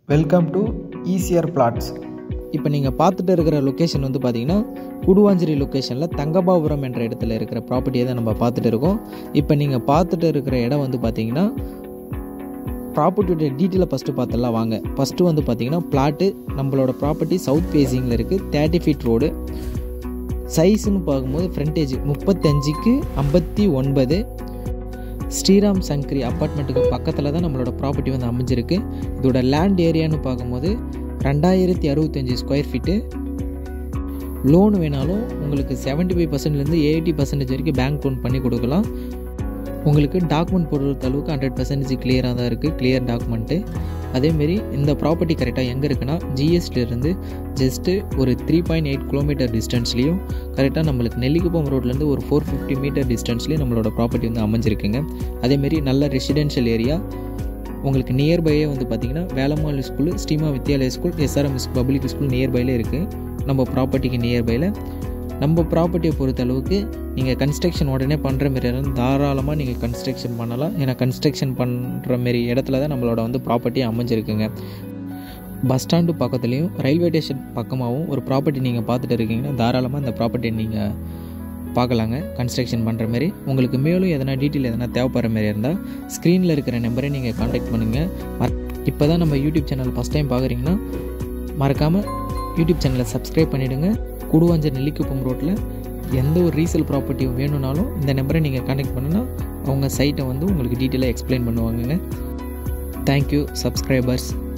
welcome to ECR plots இப்போ நீங்கள் பார்த்துட்டு இருக்கிற லொக்கேஷன் வந்து பார்த்தீங்கன்னா குடுவாஞ்சேரி லொக்கேஷனில் தங்கபாபுரம் என்ற இடத்துல இருக்கிற ப்ராப்பர்ட்டியை தான் நம்ம பார்த்துட்டு இருக்கோம் இப்போ நீங்கள் பார்த்துட்டு இருக்கிற இடம் வந்து பார்த்தீங்கன்னா ப்ராப்பர்ட்டியோட டீட்டெயிலை ஃபஸ்ட்டு பார்த்துடலாம் வாங்க ஃபஸ்ட்டு வந்து பார்த்தீங்கன்னா பிளாட்டு நம்மளோட ப்ராப்பர்ட்டி சவுத் ஃபேஸிங்கில் இருக்குது தேர்ட்டி ஃபீட் ரோடு சைஸ்னு பார்க்கும்போது ஃப்ரண்டேஜ் முப்பத்தஞ்சுக்கு ஐம்பத்தி ஒன்பது ஸ்ரீராம் சங்கரி அப்பார்ட்மெண்ட்டுக்கு பக்கத்தில் தான் நம்மளோட ப்ராப்பர்ட்டி வந்து அமைஞ்சிருக்கு இதோட லேண்ட் ஏரியான்னு பார்க்கும்போது ரெண்டாயிரத்தி அறுபத்தஞ்சி ஸ்கொயர் ஃபீட்டு லோன் வேணாலும் உங்களுக்கு செவன்ட்டி ஃபைவ் பர்சன்ட்லேருந்து எயிட்டி பர்சன்டேஜ் வரைக்கும் பேங்க் லோன் பண்ணி கொடுக்கலாம் உங்களுக்கு டாக்குமெண்ட் பொறுத்த அளவுக்கு ஹண்ட்ரட் பர்சன்டேஜ் கிளியராக தான் இருக்குது கிளியர் டாக்குமெண்ட்டு அதேமாரி இந்த ப்ராப்பர்ட்டி கரெக்டாக எங்கே இருக்குன்னா ஜிஎஸ்டிலேருந்து ஜஸ்ட்டு ஒரு த்ரீ பாயிண்ட் எயிட் கிலோமீட்டர் டிஸ்டன்ஸ்லேயும் கரெக்டாக நம்மளுக்கு நெல்லிக்குப்பம் ரோட்லேருந்து ஒரு ஃபோர் ஃபிஃப்டி மீட்டர் டிஸ்டன்ஸ்லேயும் நம்மளோட ப்ராப்பர்ட்டி வந்து அமைஞ்சிருக்குங்க அதேமாரி நல்ல ரெசிடென்ஷியல் ஏரியா உங்களுக்கு நியர்பையே வந்து பார்த்திங்கன்னா Velammal school Srima Vidyalaya school SRM public school நியர்பையில் இருக்குது நம்ம ப்ராப்பர்ட்டிக்கு நியர்பையில் நம்ம ப்ராப்பர்ட்டியை பொறுத்த அளவுக்கு நீங்கள் கன்ஸ்ட்ரக்ஷன் உடனே பண்ணுற மாரி இருந்தால் தாராளமாக நீங்கள் கன்ஸ்ட்ரக்ஷன் பண்ணலாம் ஏன்னா கன்ஸ்ட்ரக்ஷன் பண்ணுற மாரி இடத்துல தான் நம்மளோட வந்து ப்ராப்பர்ட்டி அமைஞ்சிருக்குங்க பஸ் ஸ்டாண்டு பக்கத்துலேயும் ரயில்வே ஸ்டேஷன் பக்கமாகவும் ஒரு ப்ராப்பர்ட்டி நீங்கள் பார்த்துட்டு இருக்கீங்கன்னா தாராளமாக இந்த ப்ராப்பர்ட்டியை நீங்கள் பார்க்கலாங்க கன்ஸ்ட்ரக்ஷன் பண்ணுற மாரி உங்களுக்கு மேலும் எதனா டீட்டெயில் எதனா தேவைப்படுற மாரி இருந்தால் ஸ்க்ரீனில் இருக்கிற நம்பரை நீங்கள் காண்டாக்ட் பண்ணுங்கள் மற் இப்போ தான் நம்ம யூடியூப் சேனல் ஃபஸ்ட் டைம் பார்க்குறீங்கன்னா மறக்காமல் யூடியூப் சேனலை சப்ஸ்கிரைப் பண்ணிவிடுங்க குடுவாஞ்சர் நெல்லிக்குப்பம் ரோட்டில் எந்த ஒரு ரீசேல் ப்ராப்பர்ட்டி வேணும்னாலும் இந்த நம்பரை நீங்கள் காண்டாக்ட் பண்ணுன்னா அவங்க சைட்டை வந்து உங்களுக்கு டீட்டெயிலாக எக்ஸ்பிளைன் பண்ணுவாங்கங்க தேங்க்யூ சப்ஸ்கிரைபர்ஸ்